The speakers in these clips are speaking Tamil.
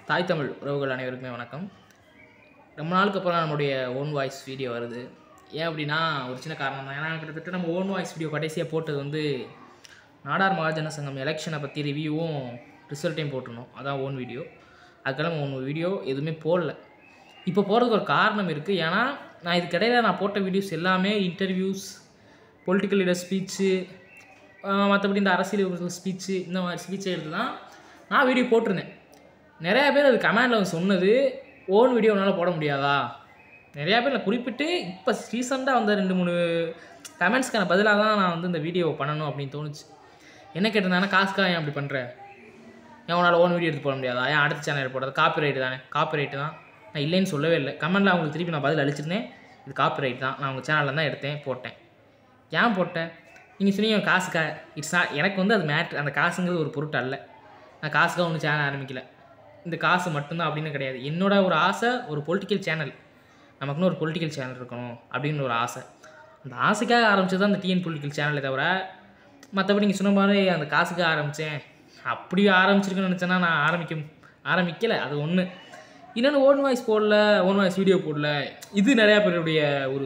தாய் தமிழ் உறவுகள் அனைவருக்குமே வணக்கம் ரொம்ப நாளுக்கு அப்புறம் நம்மளுடைய ஓன் வாய்ஸ் வீடியோ வருது ஏன் அப்படின்னா ஒரு சின்ன காரணம் தான் ஏன்னா கிட்டத்தட்ட நம்ம ஓன் வாய்ஸ் வீடியோ கடைசியாக போட்டது வந்து நாடார் மகாஜன சங்கம் எலெக்ஷனை பற்றி ரிவ்யூவும் ரிசல்ட்டையும் போட்டிருந்தோம் அதான் ஓன் வீடியோ அதுக்கெல்லாம் நம்ம ஒன் வீடியோ எதுவுமே போடல இப்போ போகிறதுக்கு ஒரு காரணம் இருக்குது ஏன்னா நான் இதுக்கிடையில் நான் போட்ட வீடியோஸ் எல்லாமே இன்டர்வியூஸ் பொலிட்டிக்கல் லீடர் ஸ்பீச்சு மற்றபடி இந்த அரசியல் ஸ்பீச்சு இந்த மாதிரி ஸ்பீச்சை எடுத்து தான் நான் வீடியோ போட்டிருந்தேன் நிறையா பேர் அது கமெண்டில் சொன்னது ஓன் வீடியோ உன்னால் போட முடியாதா நிறையா பேர் நான் குறிப்பிட்டு இப்போ ரீசெண்டாக வந்த ரெண்டு மூணு கமெண்ட்ஸ்க்கான பதிலாக தான் நான் வந்து இந்த வீடியோ பண்ணணும் அப்படின்னு தோணுச்சு என்ன கேட்டிருந்தாங்கன்னா காசுக்காக ஏன் அப்படி பண்ணுற ஏன் உன்னால் ஓன் வீடியோ எடுத்து போட முடியாதா ஏன் அடுத்த சேனல் போடுறது காப்பி ரைட்டு தானே காப்பி ரைட்டு தான் நான் இல்லைன்னு சொல்லவே இல்லை கமெண்டில் அவங்களுக்கு திருப்பி நான் பதில் அளிச்சிருந்தேன் இது காப்பி ரைட் தான் நான் உங்கள் சேனலில் தான் எடுத்தேன் போட்டேன் ஏன் போட்டேன் நீங்கள் சொன்னீங்க காசுக்கா இட்ஸ் not எனக்கு வந்து அது மேட்ரு அந்த காசுங்கிறது ஒரு பொருட்டு அல்ல நான் காசுக்காக ஒன்றும் சேனல் ஆரம்பிக்கல இந்த காசு மட்டும்தான் அப்படின்னு கிடையாது என்னோட ஒரு ஆசை ஒரு பொலிட்டிக்கல் சேனல் நமக்குன்னு ஒரு பொலிட்டிக்கல் சேனல் இருக்கணும் அப்படின்னு ஒரு ஆசை அந்த ஆசைக்காக ஆரம்பிச்சது தான் அந்த டிஎன் பொலிட்டிக்கல் சேனலை தவிர மற்றபடி நீங்கள் சொன்ன மாதிரி அந்த காசுக்காக ஆரம்பித்தேன் அப்படி ஆரம்பிச்சிருக்குன்னு நினச்சேன்னா நான் ஆரம்பிக்க ஆரம்பிக்கலை அது ஒன்று இன்னொன்று ஓன் வாய்ஸ் போடல ஓன் வாய்ஸ் வீடியோ போடல இது நிறையா பேருடைய ஒரு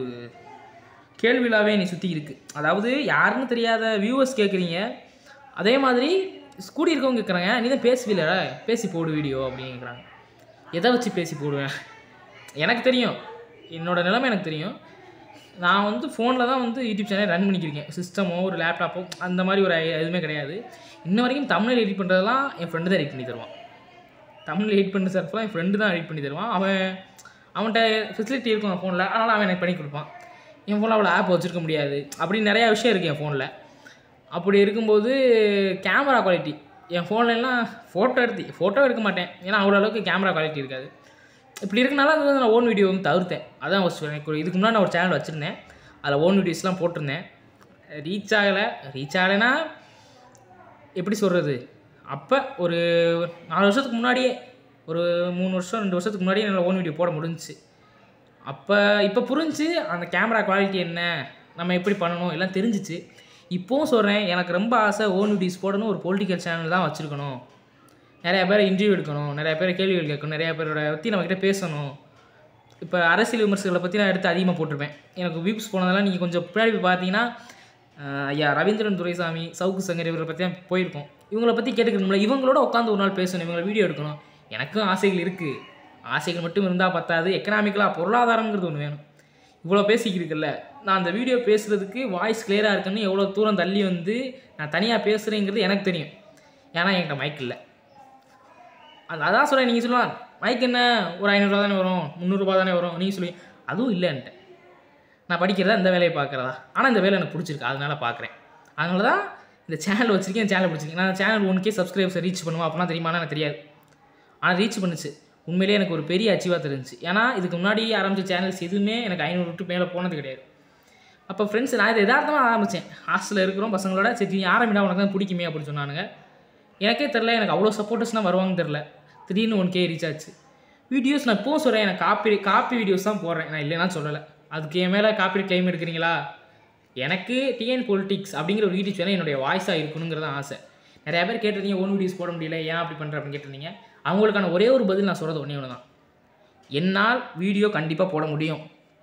கேள்விலாவே நீ சுற்றி இருக்குது அதாவது யாருன்னு தெரியாத வியூவர்ஸ் கேட்குறீங்க அதே மாதிரி கூடி இருக்கவங்க கேட்குறாங்க நீ தான் பேசுவீல பேசி போடு வீடியோ அப்படின்னு கேட்குறாங்க எதை வச்சு பேசி போடுவேன் எனக்கு தெரியும் என்னோட நிலைமை எனக்கு தெரியும் நான் வந்து ஃபோனில் தான் வந்து யூடியூப் சேனல் ரன் பண்ணிக்கிருக்கேன் சிஸ்டமோ ஒரு லேப்டாப்போ அந்த மாதிரி ஒரு ஐ- எதுவுமே கிடையாது இன்ன வரைக்கும் தமிழில் எடிட் பண்ணுறதெல்லாம் என் ஃப்ரெண்டு தான் எடிட் பண்ணி தருவான் தமிழில் எடிட் பண்ணுற சர்ஃப்லாம் என் ஃப்ரெண்டு தான் எடிட் பண்ணி தருவான் அவன் அவன்கிட்ட ஃபெசிலிட்டி இருக்கும் ஃபோனில் அதனால் அவன் எனக்கு பண்ணி கொடுப்பான் என் ஃபோனில் அவ்வளோ ஆப் வச்சுருக்க முடியாது அப்படி நிறையா விஷயம் இருக்குது என் ஃபோனில் அப்படி இருக்கும்போது கேமரா குவாலிட்டி என் ஃபோன்லலாம் ஃபோட்டோ எடுத்து ஃபோட்டோ எடுக்க மாட்டேன் ஏன்னா அவ்வளோ அளவுக்கு கேமரா குவாலிட்டி இருக்காது இப்படி இருக்கனால அது வந்து நான் ஓன் வீடியோ வந்து தவிர்த்தேன் அதான் first எனக்கு ஒரு- இதுக்கு முன்னாடி நான் ஒரு சேனல் வச்சுருந்தேன் அதில் ஓன் வீடியோஸ்லாம் போட்டிருந்தேன் ரீச் ஆகலை ரீச் ஆகலைன்னா எப்படி சொல்கிறது அப்போ ஒரு நாலு வருஷத்துக்கு முன்னாடியே ஒரு மூணு வருஷம் ரெண்டு வருஷத்துக்கு முன்னாடியே என்னால் ஓன் வீடியோ போட முடிஞ்சுச்சு அப்போ இப்போ புரிஞ்சு அந்த கேமரா குவாலிட்டி என்ன நம்ம எப்படி பண்ணணும் எல்லாம் தெரிஞ்சிச்சு இப்போவும் சொல்கிறேன் எனக்கு ரொம்ப ஆசை ஓன் வீடியோஸ் போடணும் ஒரு பொலிட்டிக்கல் சேனல் தான் வச்சுருக்கணும் நிறைய பேரை இன்டர்வியூ எடுக்கணும் நிறைய பேரை கேள்விகள் கேட்கணும் நிறைய பேரோட பற்றி நம்மக்கிட்ட பேசணும் இப்போ அரசியல் விமர்சகங்களை பற்றி நான் எடுத்து அதிகமாக போட்டிருப்பேன் எனக்கு வியூஸ் போனதெல்லாம் நீங்கள் கொஞ்சம் பின்னாடி போய் பார்த்தீங்கன்னா ஆஹ், ஐயா ரவீந்திரன் துரைசாமி சவுக்கு சங்கர் இவரை பற்றி தான் போயிருக்கோம் இவங்கள பற்றி கேட்டுக்கணும்ல இவங்களோட உட்காந்து ஒரு நாள் பேசணும் இவங்களை வீடியோ எடுக்கணும் எனக்கும் ஆசைகள் இருக்குது ஆசைகள் மட்டும் இருந்தால் பத்தாது எக்கனாமிக்கலாக பொருளாதாரங்கிறது ஒன்று வேணும் இவ்வளோ பேசிக்கிருக்குல்ல நான் அந்த வீடியோ பேசுகிறதுக்கு வாய்ஸ் கிளியராக இருக்குன்னு எவ்வளோ தூரம் தள்ளி வந்து நான் தனியாக பேசுகிறேங்கிறது எனக்கு தெரியும் ஏன்னா என்கிட்ட மைக் இல்லை அது அதான் சொல்கிறேன் நீங்கள் சொல்லலாம் மைக் என்ன ஒரு ஐநூறுரூவா தானே வரும் முந்நூறுரூபா தானே வரும் நீங்கள் சொல்லி அதுவும் இல்லைன்ட்டு நான் படிக்கிறதா இந்த வேலையை பார்க்குறதா ஆனால் இந்த வேலை எனக்கு பிடிச்சிருக்கு அதனால பார்க்குறேன் அதனால தான் இந்த சேனல் வச்சிருக்கேன் சேனல் பிடிச்சிருக்கேன் நான் சேனல் ஒன்றுக்கே சப்ஸ்கிரைப்ஸை ரீச் பண்ணுவோம் அப்படின்னா தெரியுமானா எனக்கு தெரியாது ஆனால் ரீச் பண்ணுச்சு உண்மையிலேயே எனக்கு ஒரு பெரிய அச்சீவாக தெரிஞ்சுச்சு ஏன்னா இதுக்கு முன்னாடி ஆரம்பித்த சேனல்ஸ் எதுவுமே எனக்கு ஐநூறு விட்டு மேலே போனது கிடையாது அப்போ ஃப்ரெண்ட்ஸ் நான் இதை எதார்த்தமாக ஆரம்பித்தேன் ஹாஸ்டலில் இருக்கிறோம் பசங்களோட சரி நீ ஆரம்பிடா உனக்கு தான் பிடிக்குமே அப்படின்னு சொன்னானுங்க எனக்கே தெரில எனக்கு அவ்வளோ சப்போர்ட்டர்ஸ்னால் வருவாங்கன்னு தெரில திடீர்னு ஒன் கே ரீச் ஆச்சு வீடியோஸ் நான் இப்போவும் சொல்கிறேன் எனக்கு காப்பி காப்பி வீடியோஸ் தான் போடுறேன் நான் இல்லைன்னா சொல்லலை அதுக்கு என் மேலே காப்பி கிளைம் எடுக்கிறீங்களா எனக்கு டிஎன் பொலிட்டிக்ஸ் அப்படிங்கிற ஒரு யூடியூப் சேனல் என்னுடைய வாய்ஸாக இருக்கணுங்கிறது தான் ஆசை நிறைய பேர் கேட்டிருந்தீங்க ஓன் வீடியோஸ் போட முடியல ஏன் அப்படி பண்ணுற அப்படின்னு கேட்டிருந்தீங்க அவங்களுக்கான ஒரே ஒரு பதில் நான் சொல்கிறது ஒன்றே ஒன்று தான் என்னால் வீடியோ கண்டிப்பாக போட முடியும்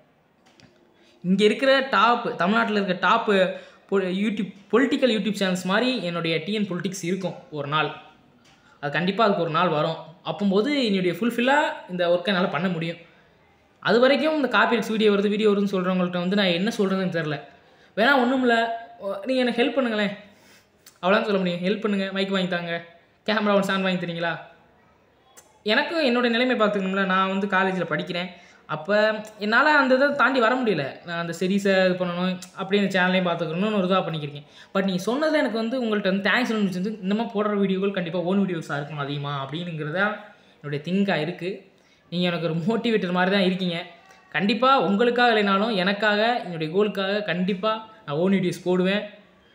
இங்கே இருக்கிற டாப் தமிழ்நாட்டில் இருக்க top YouTube political YouTube channels மாதிரி என்னுடைய டிஎன் பொலிட்டிக்ஸ் இருக்கும் ஒரு நாள் அது கண்டிப்பாக அதுக்கு ஒரு நாள் வரும் அப்போம்போது என்னுடைய ஃபுல்ஃபில்லாக இந்த ஒர்க்கை என்னால் பண்ண முடியும் அது வரைக்கும் இந்த காப்பிரைட்ஸ் வீடியோ வருது வீடியோ வருதுன்னு சொல்கிறவங்கள்ட்ட வந்து நான் என்ன சொல்கிறதுன்னு தெரில வேணா ஒன்றும் இல்லை நீங்கள் எனக்கு ஹெல்ப் பண்ணுங்களேன் அவ்வளோதான் சொல்ல முடியும் ஹெல்ப் பண்ணுங்கள் மைக் வாங்கி தாங்க கேமரா ஒன்று ஸ்டாண்ட் வாங்கி தரீங்களா எனக்கும் என்னோட நிலைமை பார்த்துக்கணும்ல நான் வந்து காலேஜில் படிக்கிறேன் அப்போ என்னால் அந்த இதை தாண்டி வர முடியல நான் அந்த செரிஸை இது பண்ணணும் அப்படியே அந்த சேனலையும் பார்த்துக்கணும்னு ஒரு இதாக பண்ணிக்கிறேன் பட் நீங்கள் சொன்னதில் எனக்கு வந்து உங்கள்கிட்ட வந்து தேங்க்ஸ் வந்து இன்னமும் போடுற வீடியோக்கள் கண்டிப்பாக ஓன் வீடியோஸாக இருக்கணும் அதிகமாக அப்படிங்கிறதா என்னுடைய திங்காக இருக்குது நீங்கள் எனக்கு ஒரு மோட்டிவேட்டர் மாதிரி தான் இருக்கீங்க கண்டிப்பாக உங்களுக்காக இல்லைனாலும் எனக்காக என்னுடைய கோலுக்காக கண்டிப்பாக நான் ஓன் வீடியோஸ் போடுவேன்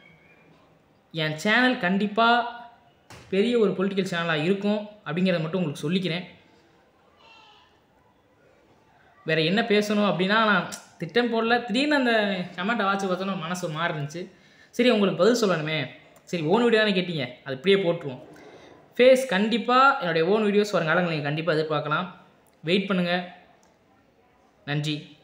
என் சேனல் கண்டிப்பாக பெரிய ஒரு பொலிட்டிக்கல் சேனலாக இருக்கும் அப்படிங்கிறத மட்டும் உங்களுக்கு சொல்லிக்கிறேன் வேறு என்ன பேசணும் அப்படின்னா நான் திட்டம் போடல திடீர்னு அந்த கமெண்ட்டை வாட்சி பார்த்தோன்னா மனசு மாறி இருந்துச்சு சரி உங்களுக்கு பதில் சொல்லணுமே சரி ஓன் வீடியோ தானே கேட்டீங்க அது இப்படியே போட்டுருவோம் ஃபேஸ் கண்டிப்பாக என்னுடைய ஓன் வீடியோஸ் வருங்காலங்கள் நீங்கள் கண்டிப்பாக எதிர்பார்க்கலாம் வெயிட் பண்ணுங்கள் நன்றி